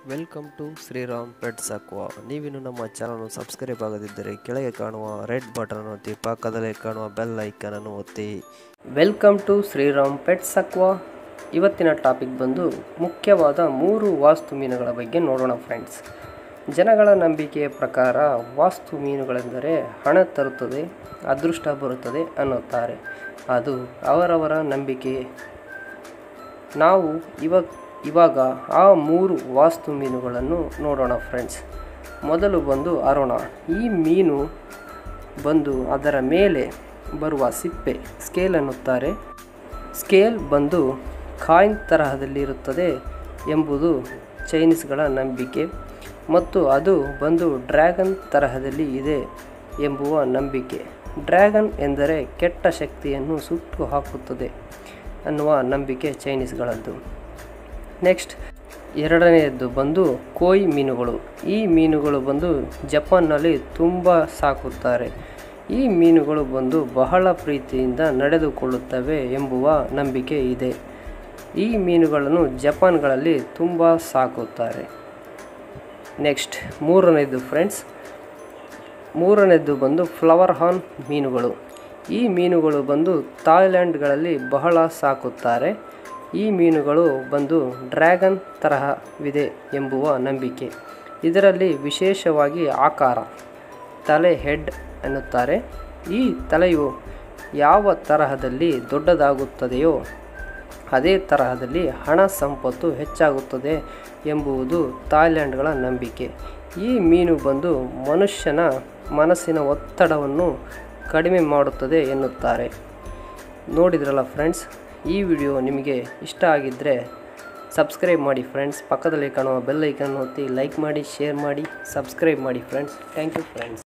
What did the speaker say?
welcome to Sriram pets aqua ನೀವಿನ್ನು ನಮ್ಮ channel subscribe ಆಗದಿದ್ದರೆ ಕೆಳಗೆ ಕಾಣುವ ರೆಡ್ ಬಟನ್ ಒತ್ತಿ ಪಕ್ಕದಲ್ಲೇ ಕಾಣುವ ಬೆಲ್ ಐಕನನ್ನು ಒತ್ತಿ welcome to Sriram pets aqua ಇವತ್ತಿನ ಟಾಪಿಕ್ ಬಂದು ಮುಖ್ಯವಾದ ಮೂರು ವಾಸ್ತು ಮೀನುಗಳ ಬಗ್ಗೆ ನೋಡೋಣ ಫ್ರೆಂಡ್ಸ್ ಜನಗಳ ನಂಬಿಕೆಯ ಪ್ರಕಾರ ವಾಸ್ತು ಮೀನುಗಳೆಂದರೆ ಹಣ ತರುತ್ತದೆ ಅದೃಷ್ಟ ಬರುತ್ತದೆ ಅನ್ನುತ್ತಾರೆ ಅದು ಅವರವರ ನಂಬಿಕೆ ನಾವು ಇವಾಗ ಇವಾಗ ಆ ಮೂರು ವಾಸ್ತು ಮೀನುಗಳನ್ನು ನೋಡೋಣ ಫ್ರೆಂಡ್ಸ್ ಮೊದಲು ಬಂದು ಅರೋಣ ಈ ಮೀನು ಬಂದು ಅದರ ಮೇಲೆ ಬರುವ ಸಿಪ್ಪೆ ಸ್ಕೇಲ್ ಅನ್ನುತ್ತಾರೆ ಸ್ಕೇಲ್ ಬಂದು ಕಾಯಿನ್ ತರಹದಲ್ಲಿರುತ್ತದೆ ಎಂಬುದು ಚೈನೀಸ್ಗಳ ನಂಬಿಕೆ ಮತ್ತು ಅದು ಬಂದು ಡ್ರ್ಯಾಗನ್ ತರಹದಲ್ಲಿ ಇದೆ ಎಂಬುವ ನಂಬಿಕೆ ಡ್ರ್ಯಾಗನ್ ಎಂದರೆ ಕೆಟ್ಟ ಶಕ್ತಿಯನ್ನು ಸುಟ್ಟು ಹಾಕುತ್ತದೆ ಅನ್ನುವ ನಂಬಿಕೆ ಚೈನೀಸ್ಗಳದ್ದು ನೆಕ್ಸ್ಟ್ ಎರಡನೆಯದ್ದು ಬಂದು ಕೋಯಿ ಮೀನುಗಳು ಈ ಮೀನುಗಳು ಬಂದು ಜಪಾನ್ನಲ್ಲಿ ತುಂಬ ಸಾಕುತ್ತಾರೆ ಈ ಮೀನುಗಳು ಬಂದು ಬಹಳ ಪ್ರೀತಿಯಿಂದ ನಡೆದುಕೊಳ್ಳುತ್ತವೆ ಎಂಬುವ ನಂಬಿಕೆ ಇದೆ ಈ ಮೀನುಗಳನ್ನು ಜಪಾನ್ಗಳಲ್ಲಿ ತುಂಬ ಸಾಕುತ್ತಾರೆ ನೆಕ್ಸ್ಟ್ ಮೂರನೇದು ಫ್ರೆಂಡ್ಸ್ ಮೂರನೇದು ಬಂದು ಫ್ಲವರ್ ಹಾರ್ನ್ ಮೀನುಗಳು ಈ ಮೀನುಗಳು ಬಂದು ಥಾಯ್ಲ್ಯಾಂಡ್ಗಳಲ್ಲಿ ಬಹಳ ಸಾಕುತ್ತಾರೆ ಈ ಮೀನುಗಳು ಬಂದು ಡ್ರ್ಯಾಗನ್ ತರಹವಿದೆ ಎಂಬುವ ನಂಬಿಕೆ ಇದರಲ್ಲಿ ವಿಶೇಷವಾಗಿ ಆಕಾರ ತಲೆ ಹೆಡ್ ಎನ್ನುತ್ತಾರೆ ಈ ತಲೆಯು ಯಾವ ತರಹದಲ್ಲಿ ದೊಡ್ಡದಾಗುತ್ತದೆಯೋ ಅದೇ ತರಹದಲ್ಲಿ ಹಣ ಸಂಪತ್ತು ಹೆಚ್ಚಾಗುತ್ತದೆ ಎಂಬುದು ಥಾಯ್ಲ್ಯಾಂಡ್ಗಳ ನಂಬಿಕೆ ಈ ಮೀನು ಬಂದು ಮನುಷ್ಯನ ಮನಸ್ಸಿನ ಒತ್ತಡವನ್ನು ಕಡಿಮೆ ಮಾಡುತ್ತದೆ ಎನ್ನುತ್ತಾರೆ ನೋಡಿದ್ರಲ್ಲ ಫ್ರೆಂಡ್ಸ್ ಈ ವಿಡಿಯೋ ನಿಮಗೆ ಇಷ್ಟ ಆಗಿದ್ದರೆ ಸಬ್ಸ್ಕ್ರೈಬ್ ಮಾಡಿ ಫ್ರೆಂಡ್ಸ್ ಪಕ್ಕದಲ್ಲಿ ಕಾಣುವ ಬೆಲ್ ಐಕನ್ ಒತ್ತಿ ಲೈಕ್ ಮಾಡಿ ಶೇರ್ ಮಾಡಿ ಸಬ್ಸ್ಕ್ರೈಬ್ ಮಾಡಿ ಫ್ರೆಂಡ್ಸ್ ಥ್ಯಾಂಕ್ ಯು ಫ್ರೆಂಡ್ಸ್